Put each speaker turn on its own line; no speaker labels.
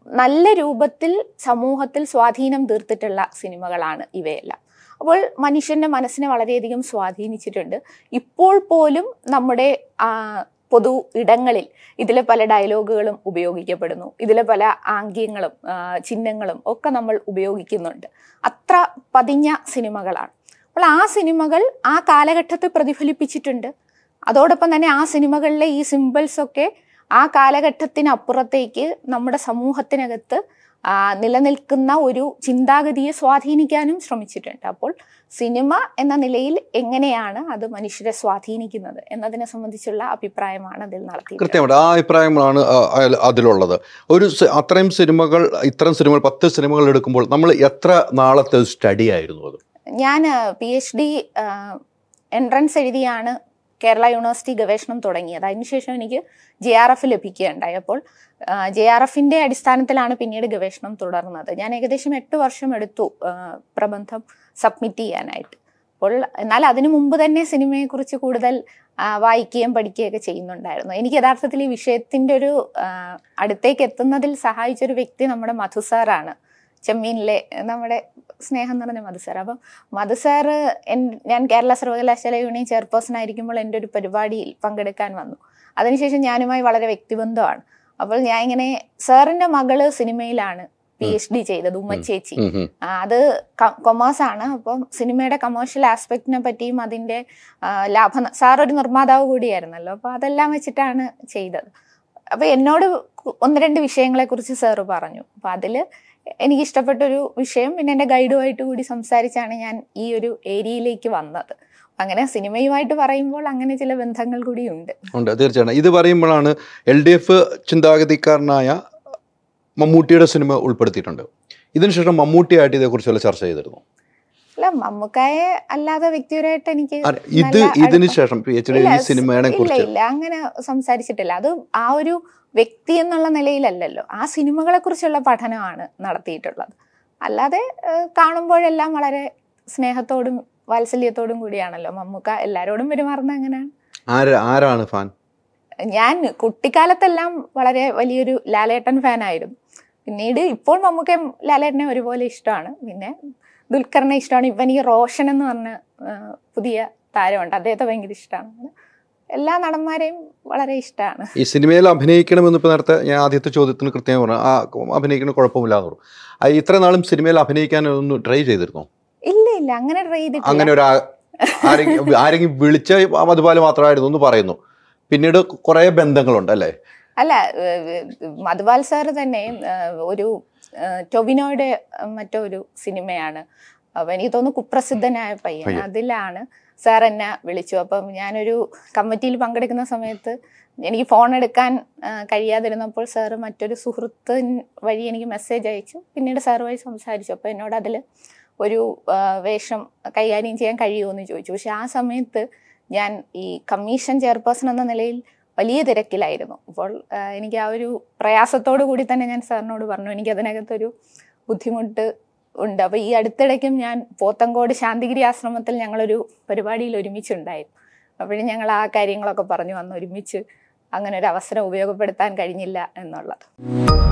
നല്ല രൂപത്തിൽ സമൂഹത്തിൽ സ്വാധീനം തീർത്തിട്ടുള്ള സിനിമകളാണ് ഇവയെല്ലാം അപ്പോൾ മനുഷ്യന്റെ മനസ്സിനെ വളരെയധികം സ്വാധീനിച്ചിട്ടുണ്ട് ഇപ്പോൾ പോലും നമ്മുടെ ആ, പൊതു ഇടങ്ങളിൽ ഇതിലെ പല ഡയലോഗുകളും ഉപയോഗിക്കപ്പെടുന്നു ഇതിലെ പല ആംഗ്യങ്ങളും ആ, ചിഹ്നങ്ങളും ഒക്കെ നമ്മൾ ഉപയോഗിക്കുന്നുണ്ട് അത്ര പതിഞ്ഞ സിനിമകളാണ് അപ്പോൾ ആ സിനിമകൾ ആ കാലഘട്ടത്തെ പ്രതിഫലിപ്പിച്ചിട്ടുണ്ട് അതോടൊപ്പം തന്നെ ആ സിനിമകളിലെ ഈ സിമ്പിൾസ് ഒക്കെ ആ കാലഘട്ടത്തിനപ്പുറത്തേക്ക് നമ്മുടെ സമൂഹത്തിനകത്ത് ആ, നിലനിൽക്കുന്ന ഒരു ചിന്താഗതിയെ സ്വാധീനിക്കാനും ശ്രമിച്ചിട്ടുണ്ട് അപ്പോൾ സിനിമ എന്ന നിലയിൽ എങ്ങനെയാണ് അത് മനുഷ്യരെ സ്വാധീനിക്കുന്നത് എന്നതിനെ സംബന്ധിച്ചുള്ള അഭിപ്രായമാണ് അതിൽ നടത്തിയത്
കൃത്യമായിട്ട് ആ അഭിപ്രായങ്ങളാണ് ആ, അയൽ- അതിലുള്ളത് ഒരു സി- അത്രയും സിനിമകൾ ഇത്തരം സിനിമകൾ പത്ത് സിനിമകൾ എടുക്കുമ്പോൾ നമ്മൾ എത്ര നാളത്തെ സ്റ്റഡി ആയിരുന്നു അത്
ഞാൻ പി എച്ച് ഡി എൻട്രൻസ് എഴുതിയാണ് കേരള യൂണിവേഴ്സിറ്റി ഗവേഷണം തുടങ്ങിയത് അതിനുശേഷം എനിക്ക് ജെ ആർ എഫ് ലഭിക്കുകയുണ്ടായി അപ്പോൾ ജെ ആർ എഫിന്റെ അടിസ്ഥാനത്തിലാണ് പിന്നീട് ഗവേഷണം തുടർന്നത് ഞാൻ ഏകദേശം എട്ട് വർഷം എടുത്തു ആ, പ്രബന്ധം സബ്മിറ്റ് ചെയ്യാനായിട്ട് അപ്പോൾ എന്നാൽ അതിനു മുമ്പ് തന്നെ സിനിമയെക്കുറിച്ച് കൂടുതൽ ആ, വായിക്കുകയും പഠിക്കുകയൊക്കെ ചെയ്യുന്നുണ്ടായിരുന്നു എനിക്ക് യഥാർത്ഥത്തിൽ ഈ വിഷയത്തിന്റെ ഒരു ആ, അടുത്തേക്ക് എത്തുന്നതിൽ സഹായിച്ചൊരു വ്യക്തി നമ്മുടെ മധു സാറാണ് ചെമ്മീനിലെ നമ്മുടെ സ്നേഹം നിറഞ്ഞ മധു സാർ അപ്പം മധു സാറ് എൻ- ഞാൻ കേരള സർവകലാശാല യൂണിയൻ ചെയർപേഴ്സൺ ആയിരിക്കുമ്പോൾ എൻ്റെ ഒരു പരിപാടിയിൽ പങ്കെടുക്കാൻ വന്നു അതിനുശേഷം ഞാനുമായി വളരെ വ്യക്തിബന്ധമാണ് അപ്പോൾ ഞാൻ ഇങ്ങനെ സാറിന്റെ മകള് സിനിമയിലാണ് പി എച്ച് ഡി ചെയ്തത് ഉമ്മച്ചേച്ചി
ഉം, ഉം.
ആ, അത് കൊമേഴ്സ് ആണ് അപ്പം സിനിമയുടെ കമേഴ്ഷ്യൽ ആസ്പെക്റ്റിനെ പറ്റിയും അതിന്റെ ആ, ലാഭ സാർ ഒരു നിർമ്മാതാവ് കൂടിയായിരുന്നല്ലോ അപ്പൊ അതെല്ലാം വെച്ചിട്ടാണ് ചെയ്തത് അപ്പൊ എന്നോട് കു- ഒന്ന് രണ്ട് വിഷയങ്ങളെ കുറിച്ച് സാറ് പറഞ്ഞു അപ്പൊ അതില് എനിക്ക് ഇഷ്ടപ്പെട്ടൊരു വിഷയം പിന്നെ എൻ്റെ ഗൈഡുമായിട്ട് കൂടി സംസാരിച്ചാണ് ഞാൻ ഈ ഒരു ഏരിയയിലേക്ക് വന്നത് അങ്ങനെ സിനിമയുമായിട്ട് പറയുമ്പോൾ അങ്ങനെ ചില ബന്ധങ്ങൾ കൂടിയുണ്ട്
ഉണ്ട് തീർച്ചയായിട്ടും ഇത് പറയുമ്പോഴാണ് എൽ ഡി എഫ് ചിന്താഗതിക്കാരനായ മമ്മൂട്ടിയുടെ സിനിമ ഉൾപ്പെടുത്തിയിട്ടുണ്ട് ഇതിനുശേഷം മമ്മൂട്ടിയായിട്ട് ഇതേക്കുറിച്ചുള്ള ചർച്ച ചെയ്തിരുന്നു
അല്ല മമ്മൂക്കായെ അല്ലാതെ വ്യക്തിപരമായിട്ട് എനിക്ക്
അല്ല, ഇത്
നല്ല
ഇതിന്
അടുപ്പം-
ശേഷം പി എച്ച് ഡി
ഇല്ല,
ഈ സിനിമയെ
ഇല്ല
കുറിച്ച്
ഇല്ല അങ്ങനെ സംസാരിച്ചിട്ടില്ല അത് ആ ഒരു വ്യക്തി എന്നുള്ള നിലയിലല്ലല്ലോ ആ സിനിമകളെ കുറിച്ചുള്ള പഠനമാണ് നടത്തിയിട്ടുള്ളത് അല്ലാതെ ഏഹ്, കാണുമ്പോഴെല്ലാം വളരെ സ്നേഹത്തോടും വാത്സല്യത്തോടും കൂടിയാണല്ലോ മമ്മൂക്ക എല്ലാരോടും പെരുമാറുന്നത് അങ്ങനെയാണ്
ആര് ആരാണ് ഫാൻ
ഞാൻ കുട്ടിക്കാലത്തെല്ലാം വളരെ വലിയൊരു ലാലേട്ടൻ ഫാനായിരുന്നു പിന്നീട് ഇപ്പോൾ മമ്മൂക്കയും ലാലേട്ടനെ ഒരുപോലെ ഇഷ്ടമാണ് പിന്നെ ദുൽഖറിനെ ഇഷ്ടമാണ് ഇപ്പം എനിക്ക് റോഷൻ എന്ന് പറഞ്ഞ ആ, പുതിയ താരമുണ്ട് അദ്ദേഹത്തെ ഭയങ്കര ഇഷ്ടമാണ് എല്ലാ നടന്മാരെയും വളരെ ഇഷ്ടമാണ്
ഈ സിനിമയിൽ അഭിനയിക്കണമെന്ന് ഇപ്പോൾ നേരത്തെ ഞാൻ ആദ്യത്തെ ചോദ്യത്തിന് കൃത്യമായി പറഞ്ഞു ആ അഭിനയിക്കുന്ന കുഴപ്പമില്ലാന്ന് പറഞ്ഞു ആ, ഇത്ര നാളും സിനിമയിൽ അഭിനയിക്കാൻ ഒന്ന് ട്രൈ ചെയ്തിരുന്നു
ഇല്ല ഇല്ല അങ്ങനെ ട്രൈ ചെയ്തിട്ടില്ല
അങ്ങനെ ഒരു ആ- ആരെങ്കിലും ആരെങ്കിലും വിളിച്ച മധുപാല് മാത്രമായിരുന്നു എന്ന് പറയുന്നു പിന്നീട് കുറേ ബന്ധങ്ങളുണ്ട് അല്ലേ
അല്ല ഏഹ്, മധുപാൽ സാറ് തന്നെ ഏഹ്, ഒരു ഏഹ്, ടൊവിനോയുടെ മറ്റോ ഒരു സിനിമയാണ് അപ്പൊ എനിക്ക് തോന്നുന്നു കുപ്രസിദ്ധനായ പയ്യൻ
പയ്യൻ.
അതിലാണ് സാർ എന്നെ വിളിച്ചു അപ്പം ഞാനൊരു കമ്മിറ്റിയിൽ പങ്കെടുക്കുന്ന സമയത്ത് എനിക്ക് ഫോൺ എടുക്കാൻ ഏഹ്, കഴിയാതിരുന്നപ്പോൾ സാറ് മറ്റൊരു സുഹൃത്ത് വഴി എനിക്ക് മെസ്സേജ് അയച്ചു പിന്നീട് സാറുമായി സംസാരിച്ചു അപ്പോൾ എന്നോട് അതിൽ ഒരു ഏഹ്, വേഷം കൈകാര്യം ചെയ്യാൻ കഴിയുമോ എന്ന് ചോദിച്ചു പക്ഷെ ആ സമയത്ത് ഞാൻ ഈ കമ്മീഷൻ ചെയർപേഴ്സൺ എന്ന നിലയിൽ വലിയ തിരക്കിലായിരുന്നു അപ്പോൾ ആ, എനിക്ക് ആ ഒരു പ്രയാസത്തോടു കൂടി തന്നെ ഞാൻ സാറിനോട് പറഞ്ഞു എനിക്ക് അതിനകത്തൊരു ബുദ്ധിമുട്ട് ഉണ്ട് അപ്പോൾ ഈ അടുത്തിടയ്ക്കും ഞാൻ പോത്തങ്കോട് ശാന്തിഗിരി ആശ്രമത്തിൽ ഞങ്ങളൊരു പരിപാടിയിൽ ഒരുമിച്ചുണ്ടായിരുന്നു അപ്പോഴും ഞങ്ങൾ ആ കാര്യങ്ങളൊക്കെ പറഞ്ഞു വന്ന് ഒരുമിച്ച് അങ്ങനെ ഒരു അവസരം ഉപയോഗപ്പെടുത്താൻ കഴിഞ്ഞില്ല എന്നുള്ളത്